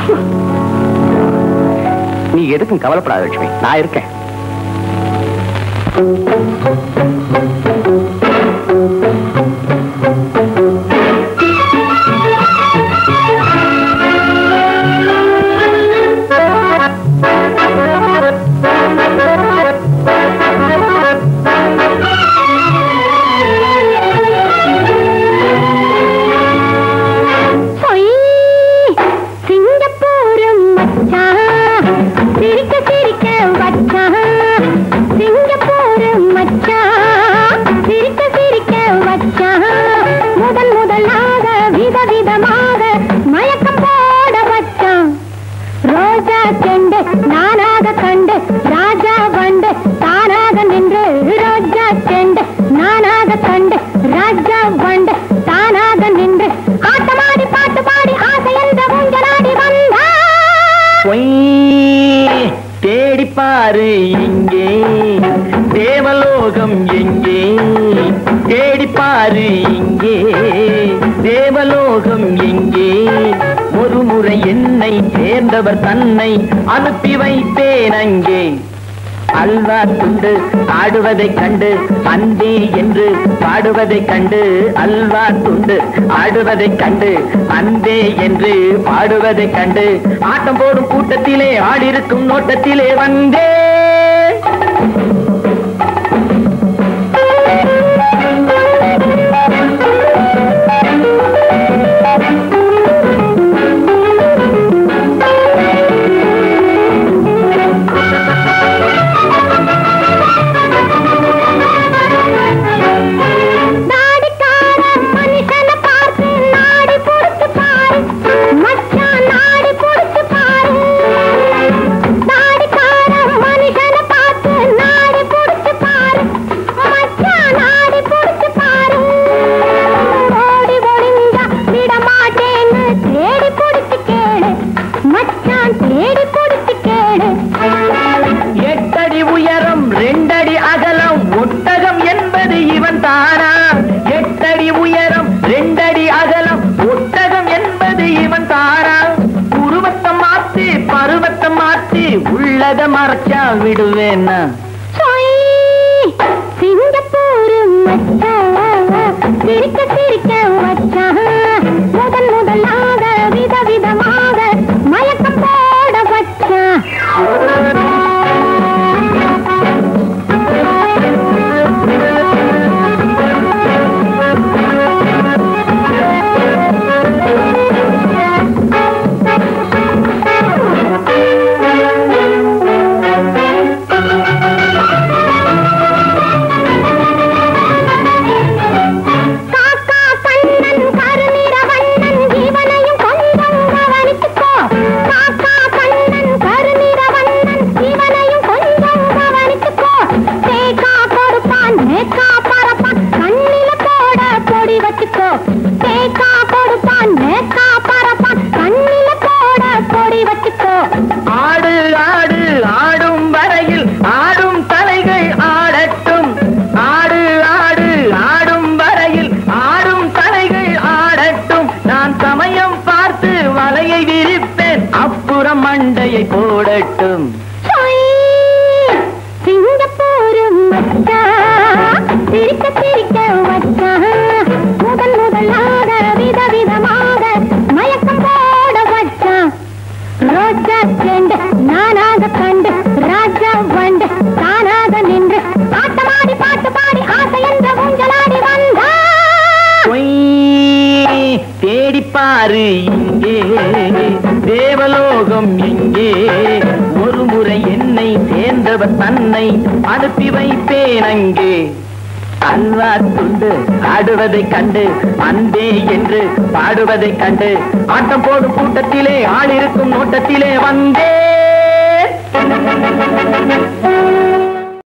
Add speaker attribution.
Speaker 1: நீ எதுக்கும் கவலைப்படாத லட்சுமி நான் இருக்கேன்
Speaker 2: பொய் சிங்கப்பூரும் மச்சான் சிரிக்க சிரிக்க வச்சான் சிங்கப்பூரும் மச்சான் சிரிக்க சிரிக்க வச்சான் முதல் முதலாக விதவிதமாக மயக்கம் போட வச்சான் ரோஜா செண்டு நானாக கண்டு ராஜா வண்டு தானாக நின்று ரோஜா செண்டு நானாக கண்டு ராஜா வண்டு தானாக நின்று ஆட்டமாடி பாட்டு பாடி ஆசை என்ற ஊஞ்சலாடி வந்தா
Speaker 3: பொய் தேடிப்பாரு இங்கே தேவலோகம் எங்கே தேடிப்பாரு இங்கே தேவலோகம் எங்கே ஒரு முறை என்னை சேர்ந்தவர் தன்னை அனுப்பி வைத்தேன் அங்கே அல்வா துண்டு ஆடுவதைக் கண்டு அந்தே என்று பாடுவதைக் கண்டு அல்வா துண்டு ஆடுவதைக் கண்டு அந்தே என்று பாடுவதைக் கண்டு ஆட்டம் போடும் கூட்டத்திலே ஆடிருக்கும் நோட்டத்திலே வந்தே
Speaker 2: நாடிக்கார மனுஷனை பார்த்து நாடி பொறுத்து பாரு மச்சான் நாடி பொறுத்து பாரு நாடிக்கார மனுஷனை பார்த்து நாடி பொறுத்து பாரு மச்சான் நாடி பொறுத்து பாரு ஓடி ஒளிஞ்சா விட மாட்டேன்னு தேடி பொறுத்து கேளு மச்சான் தேடி பொறுத்து கேளு
Speaker 3: எட்டடி உயரம் ரெண்டடி அகலம் ஒட்டகம் என்பது இவன் தானா எட்டடி உயரம் ரெண்டடி அகலம் ஒட்டகம் என்பது இவன் தானா உருவத்தை மாத்தி பருவத்தை மாத்தி உள்ளத மறைச்சா விடுவேன்னா
Speaker 2: சொய் சிங்கப்பூரு மச்சான் சிரிக்க சிரிக்க வச்சான் முதல் முதலாக விதவிதமாக மயக்கம் போட வச்சான் காக்கா கண்ணன் கருநிற வண்ணன் இவனையும் கொஞ்சம் கவனிச்சுக்கோ காக்கா கண்ணன் கருநிற வண்ணன் இவனையும் கொஞ்சம் கவனிச்சுக்கோ தேக்கா கொடுப்பான் மேக்கா பரப்பான் கண்ணில போட பொடி வச்சுக்கோ தேக்கா கொடுப்பான் மேக்கா பரப்பான் கண்ணில போட பொடி வச்சுக்கோ
Speaker 3: ஆடு ஆடு ஆடும் வரையில் ஆடும் தலைகள் ஆடட்டும் ஆடு ஆடு ஆடும் வரையில் ஆடும் தலைகள் ஆடட்டும் நான் சமயம் பார்த்து வலையை விரிப்பேன் அப்புறம் மண்டையை போடட்டும்
Speaker 2: சொய் சிங்கப்பூரு மச்சான் சிரிக்க சிரிக்க வச்சான் முதல் முதலாக விதவிதமாக மயக்கம் போட வச்சான் ரோஜா செண்டு நானாக கண்டு ராஜா வண்டு தானாக நின்று ஆட்டமாடி பாட்டு பாடி ஆசை என்ற ஊஞ்சலாடி வந்தா
Speaker 3: பொய் தேடிப்பாரு இங்கே தேவலோகம் எங்கே ஒரு முறை என்னை சேர்ந்தவர் தன்னை அனுப்பி வைப்பேன் அங்கே அல்வா துண்டு ஆடுவதைக் கண்டு அன்பே என்று பாடுவதைக் கண்டு ஆட்டம் போடும் கூட்டத்திலே ஆள் இருக்கும் நோட்டத்திலே வந்தே